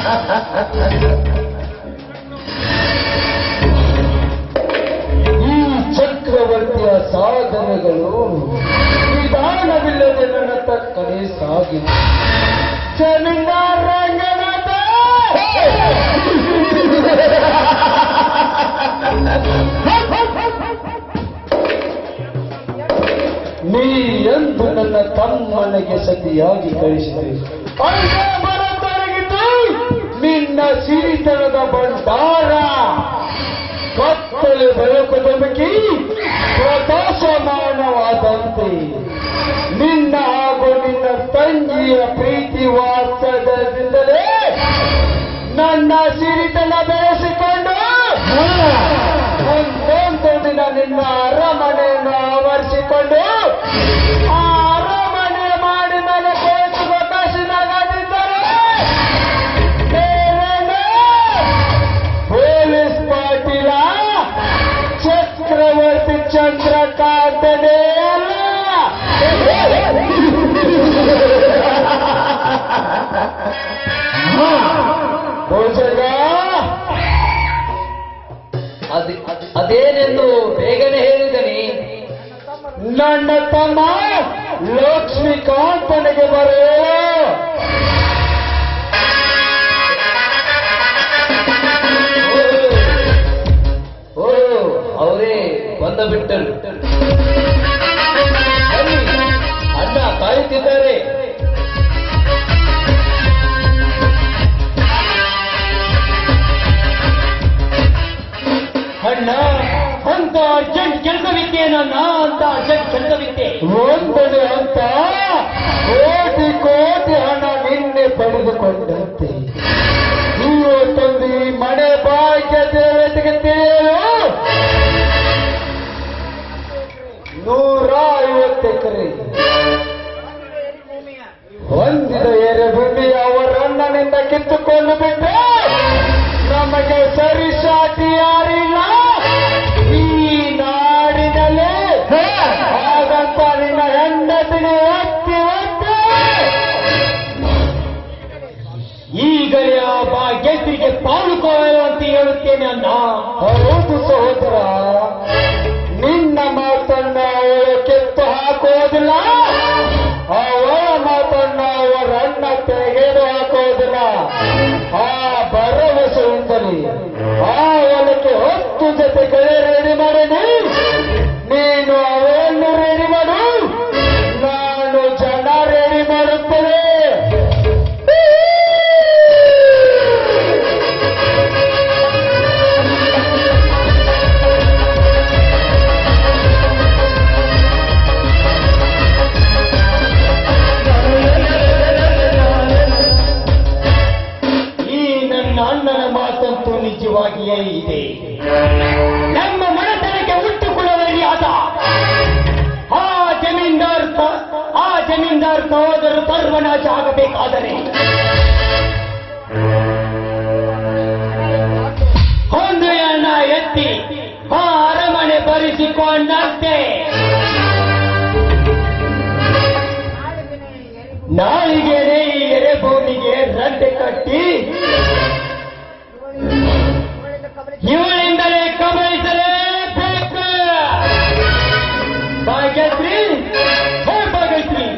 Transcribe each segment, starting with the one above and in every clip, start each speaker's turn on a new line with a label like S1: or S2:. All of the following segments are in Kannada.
S1: ಈ ಚಕ್ರವರ್ತಿಯ ಸಾಧನೆಗಳು ನಿಧಾನವಿಲ್ಲದೆ ನನ್ನ ತಕ್ಕನೆ ಸಾಗಿದೆ ಜಮೀನ್ದಾರ್ ರಂಗನಾಥ ನೀ ಎಂದು ನನ್ನ ತಮ್ಮನಿಗೆ ಸತಿಯಾಗಿ ಕಳಿಸಿದೆ ಅಲ್ಲೇ ಮರೆತೊರಗಿತು ನಿನ್ನ ಸಿರಿತನದ ಭಂಡಾರ ಕತ್ತಲೆ ಬೆಳಕು ಧಮಕಿ ಪ್ರಕಾಶಮಾನವಾದಂತೆ ನಿನ್ನ ಹಾಗೂ ನಿನ್ನ ತಂಗಿಯ ಪ್ರೀತಿ ವಾತ್ಸಲ್ಯದಿಂದಲೇ ನನ್ನ ಸಿರಿತನ ಬೆಳೆಸಿಕೊಂಡು ಒಂದೊಂದು ದಿನ ನಿನ್ನ ಅರಮನೆಯನ್ನು ಆವರಿಸಿಕೊಂಡು ಆ ಅರಮನೆ ಮಾಡಿ ಮೇಲೆ ಕೋಚು ಪ್ರಕಾಶನಾಗದಿದ್ದರೆ ಬೇರೆನೆ ಪೊಲೀಸ್ ಪಾಟೀಲ ಚಕ್ರವರ್ತಿ ಚಂದ್ರಕಾಂತನೇ ಅಲ್ಲ ಭೋಜಗ
S2: ಅದ್ ಅದ್- ಅದೇನೆಂದು ಬೇಗನೆ ಹೇಳಿದನಿ
S1: ನನ್ನ ತಮ್ಮ ಲಕ್ಷ್ಮೀಕಾಂತನಿಗೆ ಬರೋ
S2: ಓ ಅವರೇ ಬಂದ ಬಿಟ್ಟರು ಬನ್ನಿ, ಅಣ್ಣ ಕಾಯುತ್ತಿದ್ದಾರೆ
S3: ಅಣ್ಣ ಅಂತ ಅರ್ಜೆಂಟ್ ಕೆಲಸವಿತ್ತೆ ನನ್ನ ಅಂತ ಅರ್ಜೆಂಟ್ ಕೆಲಸವಿತ್ತೆ
S1: ಒಂದನೇ ಅಂತ ಕೋಟಿ ಕೋಟಿ ಹಣ ನಿನ್ನೆ ಪಡೆದುಕೊಂಡಂತೆ ಇವತ್ತೊಂದು ಈ ಮನೆ ಭಾಗ್ಯ ದೇವತೆಗೆ ತೇರು ನೂರ ಐವತ್ತು ಎಕರೆ ಹೊಂದಿದ ಎರೆ ಭೂಮಿ ಅವರಣ್ಣನಿಂದ ಕಿತ್ತುಕೊಂಡು ಬಿಟ್ಟು ನಮಗೆ ಸರಿಸಾಟಿ ಯಾರಿಲ್ಲ ಈ ನಾಡಿನಲ್ಲಿ ಹಾಗಂತ ನಿನ್ನ ಹೆಂಡತಿಗೆ ಒತ್ತಿ ಒತ್ತಿ
S3: ಈಗಲೇ ಆ ಭಾಗ್ಯಶ್ರೀಗೆ ಪಾಲು ಅಂತ ಹೇಳುತ್ತೇನೆ ಅಣ್ಣ
S1: ಹೌದು ಸಹೋದರ ನಿನ್ನ ಮಾತನ್ನ ಅವಳು ಕೆತ್ತು ಹಾಕೋದಿಲ್ಲ ಅವಳ ಮಾತನ್ನ ಅವರನ್ನ ತೆಗೆದು ಹಾಕೋದಿಲ್ಲ ಆ ಭರವಸೆಯಿಂದಲೇ ಆ ಹೊಲಕ್ಕೆ ಹತ್ತು ಜೊತೆ ಕಳೆ ರೆಡಿ ಮಾಡಿ ನೀನು ಅವಳನ್ನು ರೆಡಿ ಮಾಡು ನಾನು ಜನ ರೆಡಿ ಮಾಡುತ್ತೇನೆ
S3: ಈ ನನ್ನ ಅಣ್ಣನ ಮಾತಂತೂ ನಿಜವಾಗಿಯೇ ಇದೆ ನಮ್ಮ ಮನೆತನಕ್ಕೆ ಹುಟ್ಟುಕೊಳ್ಳುವಲ್ಲಿ ಆದ ಆ ಜಮೀನ್ದಾರ್ ಸ- ಆ ಜಮೀನ್ದಾರ್ ಸಹೋದರು ಸರ್ವನಾಶ ಆಗಬೇಕಾದರೆ ಒಂದು ಅಣ್ಣ ಎತ್ತಿ ಆ ಅರಮನೆ ಬರಿಸಿಕೊಂಡಂತೆ ನಾಳಿಗೆನೆ ಈ ಎರೆಭೂಮಿಗೆ ರಂಟೆ ಕಟ್ಟಿ ಇವಳಿಂದಲೇ ಕಬಳಿಸಲೇಬೇಕು ಭಾಗ್ಯಶ್ರೀ ಹೇ ಭಾಗ್ಯಶ್ರೀ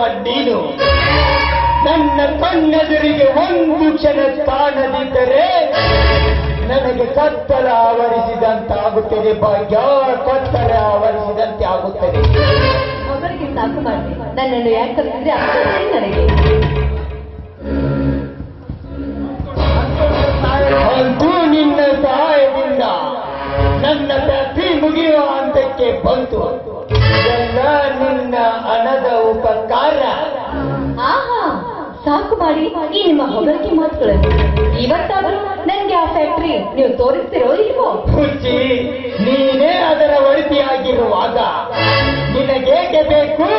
S3: ನೀನು ನನ್ನ ಕಣ್ಣೆದುರಿಗೆ ಒಂದು ಕ್ಷಣ ಕಾಣದಿದ್ದರೆ ನನಗೆ ಕತ್ತಲ ಆವರಿಸಿದಂತಾಗುತ್ತದೆ ಭಾಗ್ಯ ಕತ್ತಲ ಆವರಿಸಿದಂತೆ ಆಗುತ್ತದೆ
S4: ಅವರಿಗೆ ಸಾಕು ಮಾಡಿ ನನ್ನನ್ನು ಯಾಕೆ ಕರೆಸಿದ್ರೆ ಅಷ್ಟೇ ನನಗೆ
S3: ಅಂತೂ ನಿನ್ನ ಸಹಾಯದಿಂದ ನನ್ನ ಫ್ಯಾಕ್ಟ್ರಿ ಮುಗಿಯುವ ಹಂತಕ್ಕೆ ಬಂತು ಎಲ್ಲ ನಿನ್ನ ಹಣದ ಉಪಕಾರ
S4: ಆಹಾ ಸಾಕು ಮಾಡಿ ಈ ನಿಮ್ಮ ಹೊಗಳಿಕೆ ಮಾತುಗಳನ್ನು ಇವತ್ತಾದ್ರೂ ನನಗೆ ಆ ಫ್ಯಾಕ್ಟ್ರಿ ನೀವು ತೋರಿಸ್ತಿರೋ ಇಲ್ವೋ
S3: ಹುಚ್ಚಿ ನೀನೇ ಅದರ ಒಳಿತಿಯಾಗಿರುವಾಗ ನಿನಗೇಕೆ ಬೇಕು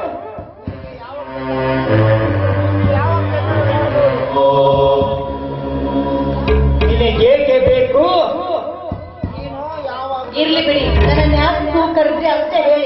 S3: ನಿನಗೇಕೆ ಬೇಕು
S4: ಇರ್ಲಿ ಬಿಡಿ ನನ್ನನ್ನು ಯಾಕೆ ಕರೆದ್ರಿ ಅಷ್ಟೇ ಹೇಳಿ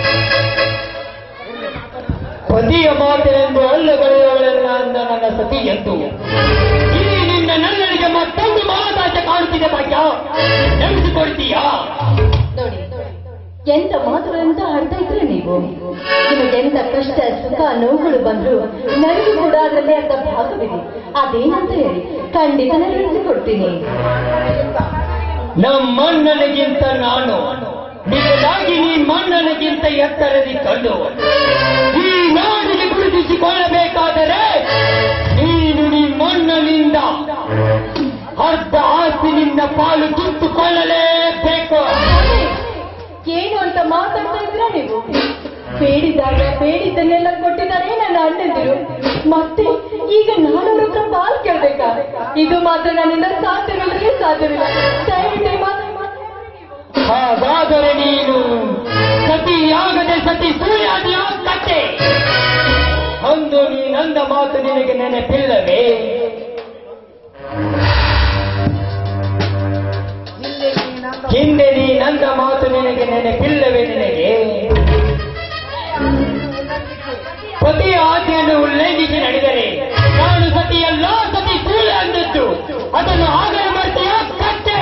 S3: ಪತಿಯ ಮಾತಿನೆಂದು ಅಲ್ಲಗಳೆಯವಳೆಲ್ಲ ಅಂದ ನನ್ನ ಸತಿ ಎಂದು ಈ ನಿನ್ನ ನನ್ನನಿಗೆ ಮತ್ತೊಂದು ಮಹಾದಾಚ ಕಾಣುತ್ತಿದೆ ಭಾಗ್ಯ ನೆನೆಸಿಕೊಳ್ತೀಯಾ
S4: ನೋಡಿ ಎಂತ ಮಾತುಗಳಂತ ಆಡ್ತಾ ಇದ್ರೆ ನೀವು ನಿಮಗೆಂತ ಕಷ್ಟ ಸುಖ ನೋವುಗಳು ಬಂದ್ರು ನನಗೂ ಕೂಡ ಅದರಲ್ಲಿ ಅರ್ಧ ಭಾಗವಿದೆ ಅದೇನಂತ ಹೇಳಿ ಖಂಡಿತ ನೆರವೇರಿಸಿಕೊಡ್ತೀನಿ
S3: ನಮ್ಮಣ್ಣನಿಗಿಂತ ನಾನು ನಿಜವಾಗಿ ನೀ ಮಣ್ಣನಿಗಿಂತ ಎತ್ತರದಿ ಕಂಡು ಈ ನಾಡಿಗೆ ಗುರುತಿಸಿಕೊಳ್ಳಬೇಕಾದರೆ ನೀನು ನೀ ಮಣ್ಣನಿಂದ ಅರ್ಧ ಆಸ್ತಿನಿಂದ ಪಾಲು ಕಿತ್ತುಕೊಳ್ಳಲೇಬೇಕು
S4: ಏನು ಅಂತ ಮಾತಾಡ್ತಾ ಇದ್ರ ನೀವು ಬೇಡಿದಾಗ ಬೇಡಿದ್ದನ್ನೆಲ್ಲ ಕೊಟ್ಟಿದ್ದಾರೆ ನನ್ನ ಅಣ್ಣಂದಿರು ಮತ್ತೆ ಈಗ ನಾನು ಅವ್ರ ಹತ್ರ ಪಾಲ್ ಕೇಳ್ಬೇಕಾ ಇದು ಮಾತ್ರ ನನ್ನಿಂದ ಸಾಧ್ಯವಿಲ್ಲವೇ ಸಾಧ್ಯವಿಲ್ಲ ದಯವಿಟ್ಟು ಈ ಮಾತನ್ನ ಮಾತಾಡಿ ನೀವು.
S3: ಹಾಗಾದರೆ ನೀನು ಸತಿಯಾಗದೆ ಸತಿ ಸೂರ್ಯಾದಿಯ ಕತ್ತೆ ಅಂದು ನೀನಂದ ಮಾತು ನಿನಗೆ ನೆನಪಿಲ್ಲವೇ ಹಿಂದೆ ನೀನಂದ ಮಾತು ನಿನಗೆ ನೆನಪಿಲ್ಲವೇ ನಿನಗೆ ಪತಿಯ ಆಜ್ಞೆಯನ್ನು ಉಲ್ಲಂಘಿಸಿ ನಡೆದರೆ ನಾನು ಸತಿಯಲ್ಲ ಸತಿ ಸೂರ್ಯ ಅಂದದ್ದು ಅದನ್ನು ಆಗಲೇ ಮಾಡ್ತೀಯ ಕತ್ತೆ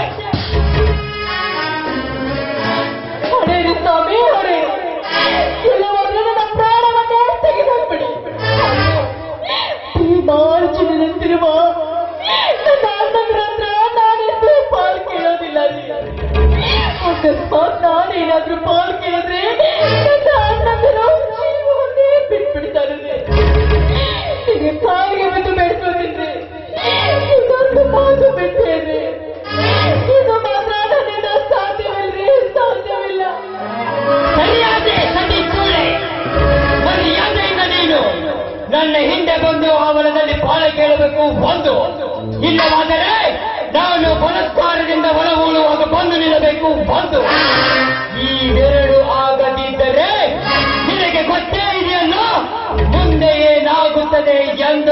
S4: ಹೊಡೆಯಿರಿ ಸ್ವಾಮಿ ಹೊಡೆ ಇಲ್ಲವಾದ್ರೆ ನನ್ನ ಪ್ರಾಣವನ್ನೇ ತೆಗೆದುಬಿಡಿ ಭೀಮಾರ್ಜುನಂತಿರುವ ನನ್ನ ಅಣ್ಣಂದ್ರ ಹತ್ರ ನಾನೆಂದೂ ಪಾಲ್ ಕೇಳೋದಿಲ್ಲ ರೀ. ಅಕಸ್ಮಾತ್ ನಾನೇನಾದ್ರೂ ಪಾಲ್ ಕೇಳಿದ್ರೆ ನನ್ನ ಅಣ್ಣಂದಿರು ಜೀವವನ್ನೇ ಬಿಟ್ಬಿಡ್ತಾರೆ ರೀ. ನಿಮಗೆ ಕಾಲಿಗೆ ಬಿದ್ದು ಬೇಡ್ಕೋತೀನಿ ಇದೊಂದು ಮಾತು ಬಿಟ್ಟೇನೆ ಇದು ಮಾತ್ರ ನನ್ನಿಂದ ಸಾಧ್ಯವಿಲ್ರಿ ಸಾಧ್ಯವಿಲ್ಲ
S3: ಸರಿಯಾದೆ ಸತಿ ಸೂಳೆ ಮರ್ಯಾದೆಯಿಂದ ನೀನು ನನ್ನ ಹಿಂದೆ ಬಂದು ಆವರಣದಲ್ಲಿ ಪಾಲ ಕೇಳಬೇಕು ಒಂದು ಇಲ್ಲವಾದರೆ ನಾನು ಬಲತ್ಕಾರದಿಂದ ಹೊರಗುಳುವಾಗ ಬಂದು ನಿಲ್ಲಬೇಕು ಒಂದು ಇವೆರಡು ಆಗದಿದ್ದರೆ ನಿನಗೆ ಗೊತ್ತೇ ಇದೆಯಲ್ಲ ಮುಂದೆ ಏನಾಗುತ್ತದೆ ಎಂದು